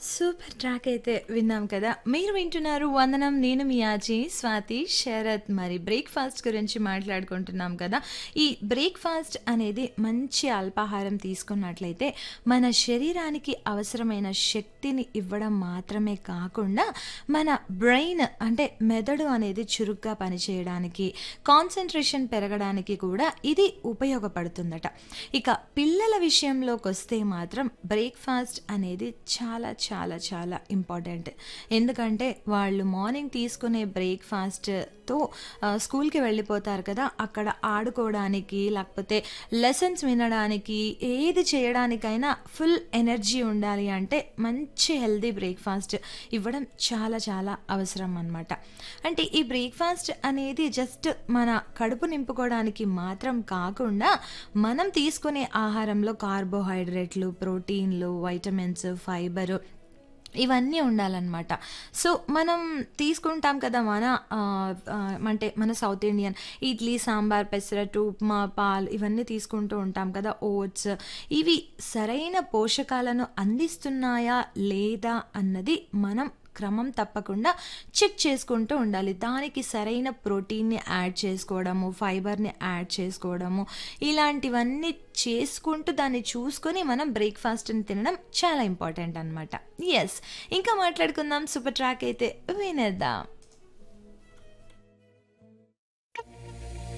super track అయితే విన్నాం కదా మీరు వింటున్నారు వందనం నేను మీ ఆజీ స్వాతి శరత్ మరి బ్రేక్ఫాస్ట్ గురించి మాట్లాడుకుంటున్నాం కదా ఈ బ్రేక్ఫాస్ట్ అనేది మంచి అల్పాహారం తీసుకున్నట్లయితే మన శరీరానికి అవసరమైన శక్తిని ఇవ్వడం మాత్రమే కాకుండా మన బ్రెయిన్ అంటే మెదడు అనేది చురుగ్గా పనిచేయడానికి కాన్సన్ట్రేషన్ పెరగడానికి కూడా ఇది ఉపయోగపడుతుందట ఇక పిల్లల విషయంలోకి వస్తే మాత్రం బ్రేక్ఫాస్ట్ అనేది చాలా చాలా చాలా ఇంపార్టెంట్ ఎందుకంటే వాళ్ళు మార్నింగ్ తీసుకునే బ్రేక్ఫాస్ట్తో స్కూల్కి వెళ్ళిపోతారు కదా అక్కడ ఆడుకోవడానికి లేకపోతే లెసన్స్ వినడానికి ఏది చేయడానికైనా ఫుల్ ఎనర్జీ ఉండాలి అంటే మంచి హెల్దీ బ్రేక్ఫాస్ట్ ఇవ్వడం చాలా చాలా అవసరం అనమాట అంటే ఈ బ్రేక్ఫాస్ట్ అనేది జస్ట్ మన కడుపు నింపుకోవడానికి మాత్రం కాకుండా మనం తీసుకునే ఆహారంలో కార్బోహైడ్రేట్లు ప్రోటీన్లు వైటమిన్స్ ఫైబర్ ఇవన్నీ ఉండాలన్నమాట సో మనం తీసుకుంటాం కదా మన ఆ, ఆ, అంటే మన సౌత్ ఇండియన్ ఇడ్లీ సాంబార్ పెసరట్టు ఉప్మా పాలు ఇవన్నీ తీసుకుంటూ ఉంటాం కదా ఓట్స్ ఇవి సరైన పోషకాలను అందిస్తున్నాయా లేదా అన్నది మనం క్రమం తప్పకుండా చెక్ చేసుకుంటూ ఉండాలి దానికి సరైన ప్రోటీన్ని యాడ్ చేసుకోవడము ఫైబర్ని యాడ్ చేసుకోవడము ఇలాంటివన్నీ చేసుకుంటూ దాన్ని చూసుకొని మనం బ్రేక్ఫాస్ట్ని తినడం చాలా ఇంపార్టెంట్ అనమాట ఎస్ ఇంకా మాట్లాడుకుందాం సూపర్ ట్రాక్ అయితే వినేద్దాం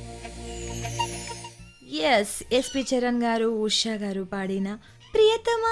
ఎస్ ఎస్పి చరణ్ గారు ఉషా గారు పాడిన ప్రియతమా